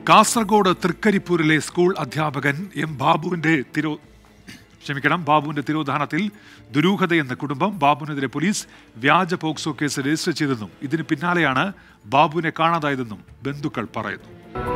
കാസർഗോഡ് തൃക്കരിപ്പൂരിലെ സ്കൂൾ അധ്യാപകൻ എം ബാബുവിന്റെ തിരോ ക്ഷമിക്കണം ബാബുവിന്റെ തിരോധാനത്തിൽ ദുരൂഹതയെന്ന കുടുംബം ബാബുവിനെതിരെ പോലീസ് വ്യാജ പോക്സോ കേസ് രജിസ്റ്റർ ചെയ്തെന്നും ഇതിന് പിന്നാലെയാണ് ബാബുവിനെ കാണാതായതെന്നും ബന്ധുക്കൾ പറയുന്നു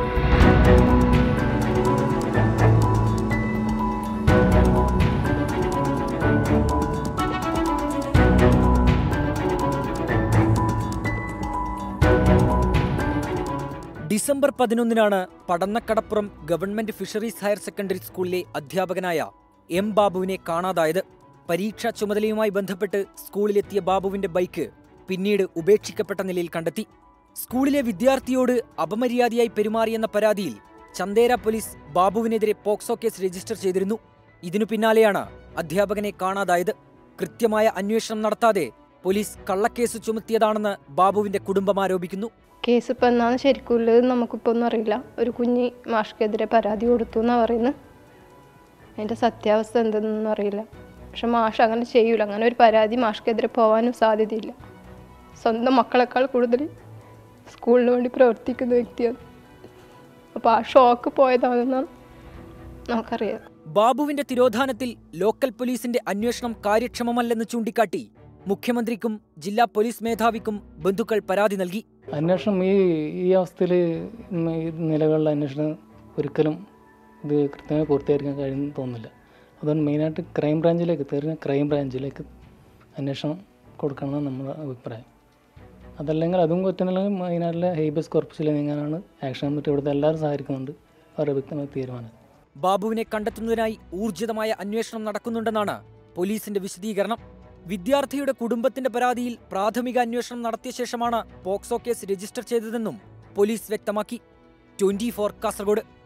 ഡിസംബർ പതിനൊന്നിനാണ് പടന്നക്കടപ്പുറം ഗവൺമെന്റ് ഫിഷറീസ് ഹയർ സെക്കൻഡറി സ്കൂളിലെ അധ്യാപകനായ എം ബാബുവിനെ കാണാതായത് പരീക്ഷാ ചുമതലയുമായി ബന്ധപ്പെട്ട് സ്കൂളിലെത്തിയ ബാബുവിന്റെ ബൈക്ക് പിന്നീട് ഉപേക്ഷിക്കപ്പെട്ട നിലയിൽ കണ്ടെത്തി സ്കൂളിലെ വിദ്യാർത്ഥിയോട് അപമര്യാദയായി പെരുമാറിയെന്ന പരാതിയിൽ ചന്ദേര പോലീസ് ബാബുവിനെതിരെ പോക്സോ കേസ് രജിസ്റ്റർ ചെയ്തിരുന്നു ഇതിനു പിന്നാലെയാണ് അധ്യാപകനെ കാണാതായത് കൃത്യമായ അന്വേഷണം നടത്താതെ പോലീസ് കള്ളക്കേസ് ചുമത്തിയതാണെന്ന് ബാബുവിന്റെ കുടുംബം ആരോപിക്കുന്നു കേസ് ഇപ്പം എന്നാണ് ശരിക്കും ഉള്ളത് നമുക്കിപ്പോൾ ഒന്നും അറിയില്ല ഒരു കുഞ്ഞ് മാഷ്ക്കെതിരെ പരാതി കൊടുത്തു എന്നാണ് പറയുന്നത് അതിൻ്റെ സത്യാവസ്ഥ എന്തെന്നൊന്നും അറിയില്ല പക്ഷെ മാഷ് അങ്ങനെ ചെയ്യൂല അങ്ങനെ ഒരു പരാതി മാഷ്ക്കെതിരെ പോകാനും സാധ്യതയില്ല സ്വന്തം മക്കളെക്കാൾ കൂടുതൽ സ്കൂളിന് വേണ്ടി പ്രവർത്തിക്കുന്ന വ്യക്തിയാണ് അപ്പോൾ ആ ഷോക്ക് പോയതാണെന്നാണ് നമുക്കറിയാം ബാബുവിന്റെ തിരോധാനത്തിൽ ലോക്കൽ പോലീസിന്റെ അന്വേഷണം കാര്യക്ഷമമല്ലെന്ന് ചൂണ്ടിക്കാട്ടി മുഖ്യമന്ത്രിക്കും ജില്ലാ പോലീസ് മേധാവിക്കും ബന്ധുക്കൾ പരാതി നൽകി അന്വേഷണം ഈ ഈ അവസ്ഥയിൽ ഈ നിലകളിലെ അന്വേഷണം ഒരിക്കലും ഇത് കൃത്യമായി പൂർത്തീകരിക്കാൻ കഴിയുമെന്ന് തോന്നുന്നില്ല അതുകൊണ്ട് മെയിനായിട്ട് ക്രൈം ബ്രാഞ്ചിലേക്ക് തീർന്ന ക്രൈം ബ്രാഞ്ചിലേക്ക് അന്വേഷണം കൊടുക്കണമെന്നാണ് നമ്മുടെ അഭിപ്രായം അതല്ലെങ്കിൽ അതും പറ്റുന്നില്ലെങ്കിൽ മെയിനായിട്ടുള്ള ഹെയ്ബസ് കോർപ്പസിൽ നീങ്ങാനാണ് ആക്ഷൻ കമ്മിറ്റി ഇവിടുത്തെ എല്ലാവരും സഹകരിക്കുന്നുണ്ട് അവരുടെ വ്യക്തമായ തീരുമാനം ബാബുവിനെ കണ്ടെത്തുന്നതിനായി ഊർജിതമായ അന്വേഷണം നടക്കുന്നുണ്ടെന്നാണ് പോലീസിന്റെ വിശദീകരണം വിദ്യാർത്ഥിയുടെ കുടുംബത്തിന്റെ പരാതിയിൽ പ്രാഥമിക അന്വേഷണം നടത്തിയ ശേഷമാണ് പോക്സോ കേസ് രജിസ്റ്റർ ചെയ്തതെന്നും പോലീസ് വ്യക്തമാക്കി ട്വന്റി കാസർഗോഡ്